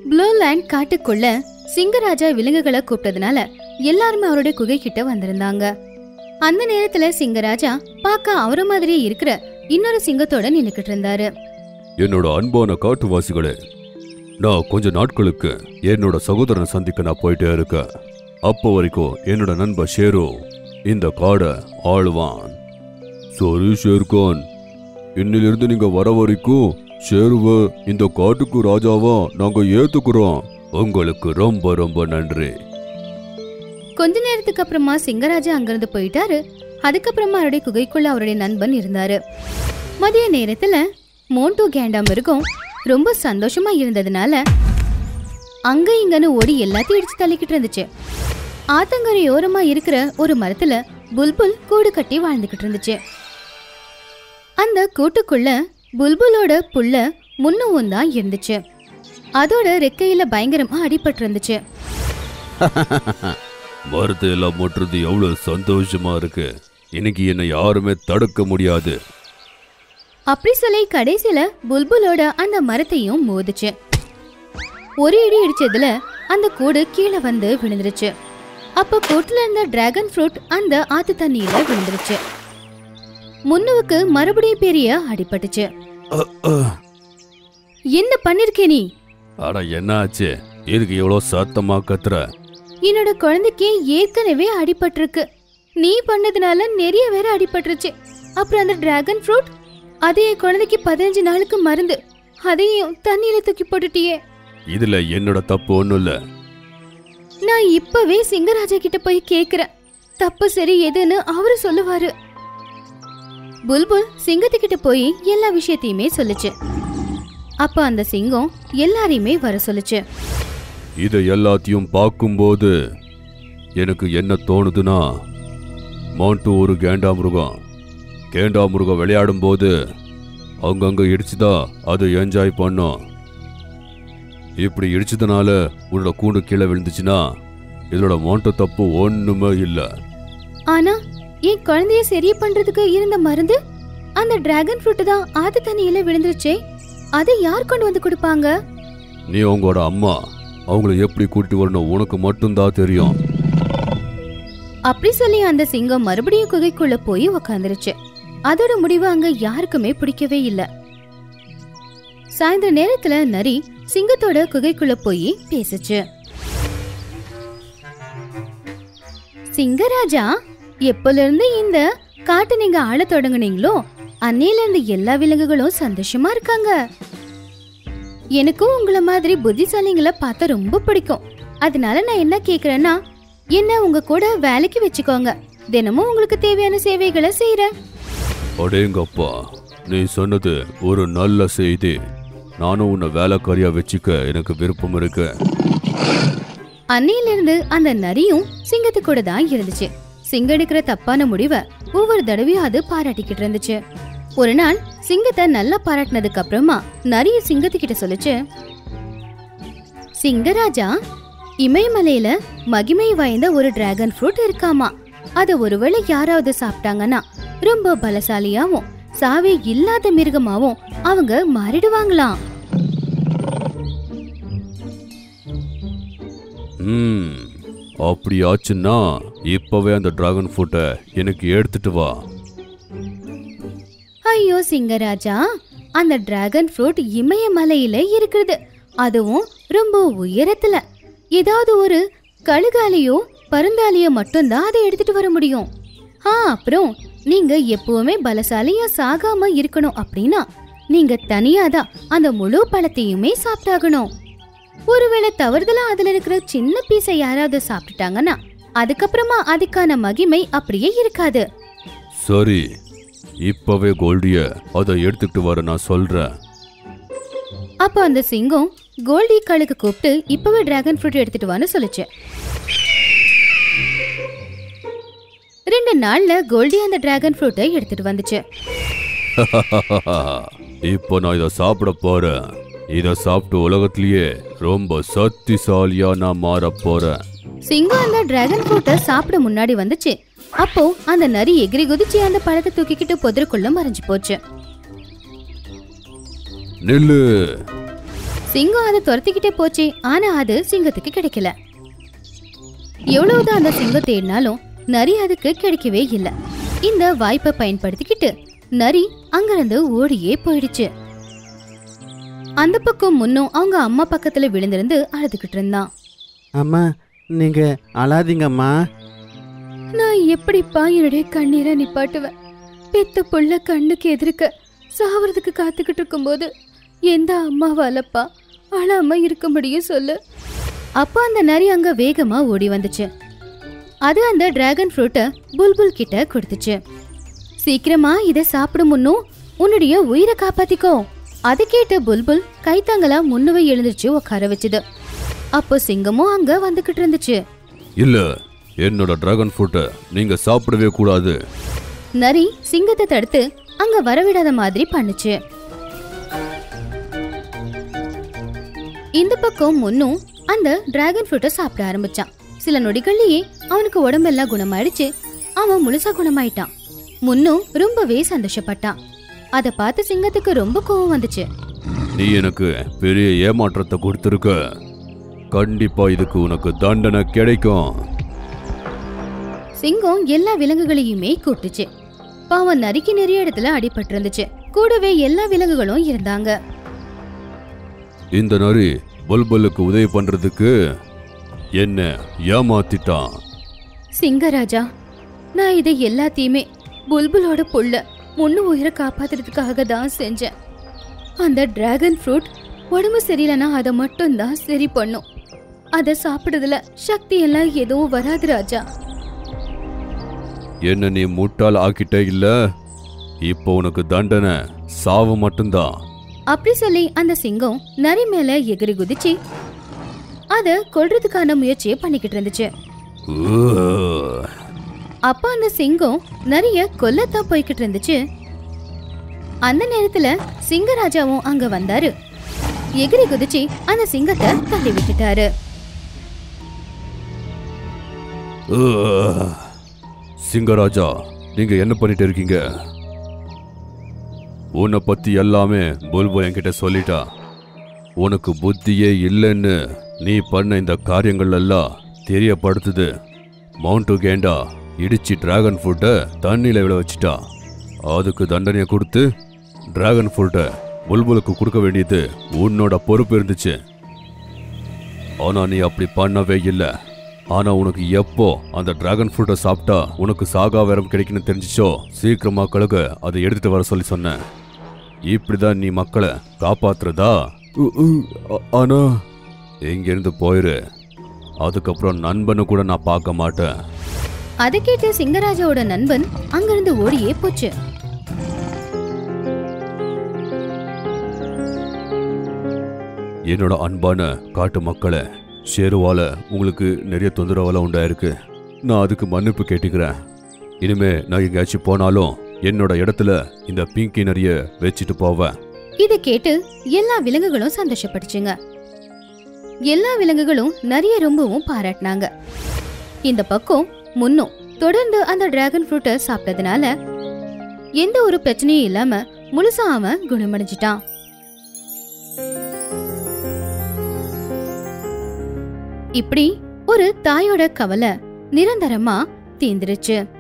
Blue land காட்டுக்குள்ள சிங்கராஜா விலங்குகளை கூப்பிட்டதுனால எல்லாருமே அவருடைய குகை கிட்ட வந்திருந்தாங்க அந்த நேரத்துல சிங்கராஜா பார்க்க அவர மாதிரியே இருக்கிற இன்னொரு சிங்கத்தோட நின்னுக்கிட்டு இருந்தாரு என்னோட அன்பான காட்டுவாசிகளே நான் கொஞ்ச நாட்களுக்கு என்னோட சகோதரனை சந்திக்க நான் போயிட்டே இருக்கேன் அப்போ வரைக்கும் என்னோட நண்பர் ஷேரு இந்த காடை ஆளுவான் சரி ஷேர்கான் இன்னிலிருந்து நீங்க வர வரைக்கும் ஷேருவ இந்த காட்டுக்கு ராஜாவா நாங்க ஏத்துக்கிறோம் உங்களுக்கு ரொம்ப ரொம்ப நன்றி கொஞ்ச நேரத்துக்கு அப்புறமா சிங்கராஜா அங்கிருந்து போயிட்டாரு அதுக்கப்புறமா அவருடைய குகைக்குள்ள அவருடைய நண்பன் இருந்தாரு மதிய நேரத்துல மோண்டு கேண்டா மிருகம் ரொம்ப சந்தோஷமா இருந்ததுனால அங்க இங்கன்னு ஓடி எல்லாத்தையும் இடிச்சு தள்ளிக்கிட்டு இருந்துச்சு ஆத்தங்கரை ஓரமா இருக்கிற ஒரு மரத்துல புல்புல் கூடு கட்டி வாழ்ந்துகிட்டு இருந்துச்சு அந்த கூட்டுக்குள்ள புல்புலோட புல்ல முன்னவும் தான் இருந்துச்சு அதோட ரெக்கையில பயங்கரமா அடிபட்டு இருந்துச்சு மரத்தை எல்லாம் முட்டுறது எவ்வளவு சந்தோஷமா இருக்கு இன்னைக்கு என்னை யாருமே தடுக்க முடியாது அப்படி சொல்லி கடைசியில புல்புலோட அந்த மரத்தையும் மோதுச்சு ஒரு இடி இடிச்சதுல அந்த கூடு கீழே வந்து விழுந்துருச்சு அப்ப கூட்டுல இருந்த டிராகன் ஃப்ரூட் அந்த ஆத்து தண்ணியில விழுந்துருச்சு முன்னுவுக்கு மறுபடியும் பெரிய அடிபட்டுச்சு அ, அ. என்ன பண்ணிருக்கே நீ அட என்ன ஆச்சு இதுக்கு எவ்வளோ சத்தமா கத்துற என்னோட குழந்தைக்கு ஏற்கனவே அடிபட்டிருக்கு நீ பண்ணதுனால நிறைய வேற அடிபட்டுருச்சு அப்புறம் அந்த டிராகன் ஃப்ரூட் அது என் குழந்தைக்கு பதினஞ்சு நாளுக்கு மருந்து அதையும் தண்ணியில தூக்கி போட்டுட்டியே இதுல என்னோட தப்பு ஒண்ணும் இல்ல நான் இப்பவே சிங்கராஜா கிட்ட போய் கேக்குறேன் தப்பு சரி எதுன்னு அவரு சொல்லுவாரு புல்புல் சிங்கத்துக்கிட்ட போய் எல்லா விஷயத்தையுமே சொல்லுச்சு அப்ப அந்த சிங்கம் எல்லாரையுமே வர சொல்லுச்சு இதை எல்லாத்தையும் பார்க்கும்போது எனக்கு என்ன தோணுதுன்னா மாண்டு ஒரு கேண்டாமிருகம் கேண்டாமிருகம் விளையாடும் போது அங்கங்க இடிச்சுதான் அது என்ஜாய் பண்ணும் இப்படி இடிச்சதுனால உன்னோட கூண்டு கீழே விழுந்துச்சுன்னா இதோட மாண்டு தப்பு ஒண்ணுமே இல்லை ஆனா என் குழந்தைய சரி பண்றதுக்கு இருந்த மருந்து அந்த டிராகன் ஃப்ரூட் தான் ஆத்து தண்ணியில விழுந்துருச்சே அதை யார் கொண்டு வந்து கொடுப்பாங்க நீ உங்களோட அம்மா அவங்கள எப்படி கூட்டிட்டு வரணும் உனக்கு மட்டும்தான் தெரியும் அப்படி சொல்லி அந்த சிங்கம் மறுபடியும் குகைக்குள்ள போய் உக்காந்துருச்சு அதோட முடிவு அங்க யாருக்குமே பிடிக்கவே இல்ல சாயந்தர நேரத்துல நரி சிங்கத்தோட குகைக்குள்ள போய் பேசுச்சு சிங்கராஜா எப்பல இருந்து இந்த காட்டு நீங்க ஆள தொடங்குனீங்களோ அன்னையில இருந்து எல்லா விலங்குகளும் சந்தோஷமா இருக்காங்க எனக்கும் உங்களை மாதிரி புத்திசாலிங்களை பார்த்தா ரொம்ப பிடிக்கும் அதனால நான் என்ன கேக்குறேன்னா என்ன உங்க கூட வேலைக்கு வச்சுக்கோங்க தினமும் உங்களுக்கு தேவையான சேவைகளை செய்யறேன் அடேங்கப்பா நீ சொன்னது ஒரு நல்ல செய்தி நானும் உன்னை வேலைக்காரியா வச்சுக்க எனக்கு விருப்பம் இருக்கு அன்னையிலிருந்து அந்த நரியும் சிங்கத்து கூட தான் இருந்துச்சு சிங்கம் எடுக்கிற தப்பான முடிவை ஒவ்வொரு தடவையும் அது பாராட்டிக்கிட்டு இருந்துச்சு ஒரு நாள் சிங்கத்தை நல்லா பாராட்டினதுக்கு அப்புறமா நரிய சிங்கத்துக்கிட்ட சொல்லுச்சு சிங்கராஜா இமயமலையில மகிமை வாய்ந்த ஒரு டிராகன் ஃப்ரூட் இருக்காமா அத ஒருவேளை யாராவது சாப்பிட்டாங்கன்னா ரொம்ப பலசாலியாவும் சாவே இல்லாத மிருகமாவும் அவங்க மாறிடுவாங்களாம் ம் அப்படி ஆச்சுன்னா இப்பவே அந்த டிராகன் ஃப்ரூட்டை எனக்கு எடுத்துட்டு வா ஐயோ சிங்கராஜா அந்த டிராகன் ஃப்ரூட் இமயமலையில இருக்குது அதுவும் ரொம்ப உயரத்துல ஏதாவது ஒரு கழுகாலியோ பருந்தாலியோ மட்டும்தான் அதை எடுத்துட்டு வர முடியும் ஆ அப்புறம் நீங்க எப்பவுமே பலசாலியா சாகாம இருக்கணும் அப்படின்னா நீங்க தனியாதான் அந்த முழு பழத்தையுமே சாப்பிட்டாகணும் ஒருவேளை தவறுதலா அதுல இருக்கிற சின்ன பீஸை யாராவது சாப்பிட்டுட்டாங்கன்னா அதுக்கப்புறமா அதுக்கான மகிமை அப்படியே இருக்காது சரி இப்பவே கோல்டிய அதை எடுத்துக்கிட்டு வர நான் சொல்றேன் அப்ப அந்த சிங்கம் கோல்டி காலுக்கு கூப்பிட்டு இப்பவே டிராகன் ஃப்ரூட் எடுத்துட்டு வான்னு சொல்லுச்சு ரெண்டு நாள்ல கோல்டி அந்த டிராகன் ஃப்ரூட்டை எடுத்துட்டு வந்துச்சு இப்போ நான் இதை சாப்பிட போறேன் இதை சாப்பிட்டு உலகத்திலேயே ரொம்ப சக்திசாலியா நான் மாற போறேன் சிங்கம் அந்த டிராகன் ஃப்ரூட்டை சாப்பிட முன்னாடி வந்துச்சு அப்போ அந்த நரி எகிரி குதிச்சு அந்த பழத்தை தூக்கிக்கிட்டு புதருக்குள்ள மறைஞ்சு போச்சு நில்லு சிங்கம் அதை துரத்திக்கிட்டே போச்சு ஆனா அது சிங்கத்துக்கு கிடைக்கல எவ்வளவுதான் அந்த சிங்கம் தேடினாலும் நரி அதுக்கு கிடைக்கவே இல்லை இந்த வாய்ப்பை பயன்படுத்திக்கிட்டு நரி அங்கிருந்து ஓடியே போயிடுச்சு அந்த பக்கம் முன்னும் அவங்க அம்மா பக்கத்துல விழுந்திருந்து அழுதுகிட்டு இருந்தான் அம்மா நீங்க அழாதீங்கம்மா நான் எப்படிப்பா என்னுடைய கண்ணீரை நிப்பாட்டுவேன் பெத்த புள்ள கண்ணுக்கு எதிர்க்க சாவறதுக்கு காத்துக்கிட்டு இருக்கும்போது எந்த அம்மாவாலப்பா அழாம இருக்க முடியும் சொல்லு அப்ப அந்த நரி அங்க வேகமா ஓடி வந்துச்சு அது அந்த டிராகன் ஃப்ரூட்டை புல்புல் கிட்ட கொடுத்துச்சு சீக்கிரமா இதை சாப்பிடும் முன்னும் உன்னுடைய உயிரை காப்பாத்திக்கோ அதை கேட்ட புல்புல் கைத்தாங்களா முன்னவே எழுந்திருச்சு உட்கார வச்சுது அப்போ சிங்கமும் அங்க வந்துகிட்டு இருந்துச்சு இல்ல என்னோட டிராகன் ஃப்ரூட்டை நீங்க சாப்பிடவே கூடாது நரி சிங்கத்தை தடுத்து அங்க வரவிடாத மாதிரி பண்ணுச்சு இந்த பக்கம் முன்னும் அந்த டிராகன் ஃப்ரூட்டை சாப்பிட ஆரம்பிச்சான் சில நொடிகள்லயே அவனுக்கு உடம்பெல்லாம் குணமாயிடுச்சு அவன் முழுசா குணமாயிட்டான் முன்னும் ரொம்பவே சந்தோஷப்பட்டான் அத பார்த்து சிங்கத்துக்கு ரொம்ப கோவம் வந்துச்சு நீ எனக்கு பெரிய ஏமாற்றத்தை கொடுத்துருக்க கண்டிப்பா இதுக்கு உனக்கு தண்டனை கிடைக்கும் சிங்கம் எல்லா விலங்குகளையுமே கூப்பிட்டுச்சு பாவம் நரிக்கு நிறைய இடத்துல அடிபட்டு இருந்துச்சு கூடவே எல்லா விலங்குகளும் இருந்தாங்க இந்த நரி புல்புலுக்கு உதவி பண்றதுக்கு என்ன ஏமாத்திட்டான் சிங்கராஜா நான் இதை எல்லாத்தையுமே புல்புலோட புள்ள முன்னு உயிரை காப்பாத்துறதுக்காக தான் செஞ்சேன் அந்த டிராகன் ஃப்ரூட் உடம்பு சரியில்லைன்னா அதை மட்டும்தான் சரி பண்ணும் அதை சாப்பிடுறதுல சக்தி எல்லாம் எதுவும் வராது ராஜா என்ன நீ முட்டாள் ஆக்கிட்டே இல்ல இப்போ உனக்கு தண்டனை சாவு மட்டும்தான் அப்படி சொல்லி அந்த சிங்கம் நரி மேல எகிரி குதிச்சு அத கொல்றதுக்கான முயற்சியை பண்ணிக்கிட்டு இருந்துச்சு ஊ. அப்ப அந்த சிங்கம் நரிய கொல்லத்தான் போய்கிட்டு இருந்துச்சு அந்த நேரத்துல சிங்கராஜாவும் அங்க வந்தாரு எகிரி குதிச்சு அந்த சிங்கத்தை தள்ளி விட்டுட்டாரு ஊ. சிங்கராஜா நீங்க என்ன பண்ணிட்டு இருக்கீங்க உன்னை பத்தி எல்லாமே புல்புல் என்கிட்ட சொல்லிட்டா உனக்கு புத்தியே இல்லைன்னு நீ பண்ண இந்த காரியங்கள் எல்லாம் தெரியப்படுத்துது மவுண்ட் கேண்டா இடிச்சு டிராகன் ஃபுட்டை தண்ணியில விழ வச்சிட்டா அதுக்கு தண்டனையை கொடுத்து டிராகன் ஃபுட்டை புல்புலுக்கு கொடுக்க வேண்டியது உன்னோட பொறுப்பு இருந்துச்சு ஆனா நீ அப்படி பண்ணவே இல்லை ஆனா உனக்கு எப்போ அந்த டிராகன் ஃப்ரூட்டை சாப்பிட்டா உனக்கு சாகா வேரம் கிடைக்குன்னு தெரிஞ்சிச்சோ சீக்கிரமா கழுக அதை எடுத்துட்டு வர சொல்லி சொன்னேன் இப்படிதான் நீ மக்களை காப்பாத்துறதா உ- உ, ஆ- ஆனா இங்கிருந்து போயிரு அதுக்கப்புறம் நண்பனை கூட நான் பார்க்க மாட்டேன் அதை கேட்டு சிங்கராஜாவோட நண்பன் அங்கிருந்து ஓடியே போச்சு என்னோட அன்பான காட்டு மக்களே ஷேருவால உங்களுக்கு நிறைய தொந்தரவெல்லாம் உண்டாயிருக்கு நான் அதுக்கு மன்னிப்பு கேட்டுக்கிறேன் இனிமே நான் எங்கேயாச்சும் போனாலும் என்னோட இடத்துல இந்த பிங்கி நிறைய வச்சுட்டு போவேன் இதை கேட்டு எல்லா விலங்குகளும் சந்தோஷப்பட்டுச்சுங்க எல்லா விலங்குகளும் நிறைய ரொம்பவும் பாராட்டினாங்க இந்த பக்கம் முன்னும் தொடர்ந்து அந்த டிராகன் ஃப்ரூட்டை சாப்பிட்டதுனால எந்த ஒரு பிரச்சனையும் இல்லாம முழுசா அவன் குணமடைஞ்சிட்டான் இப்படி ஒரு தாயோட கவலை நிரந்தரமா தீந்துருச்சு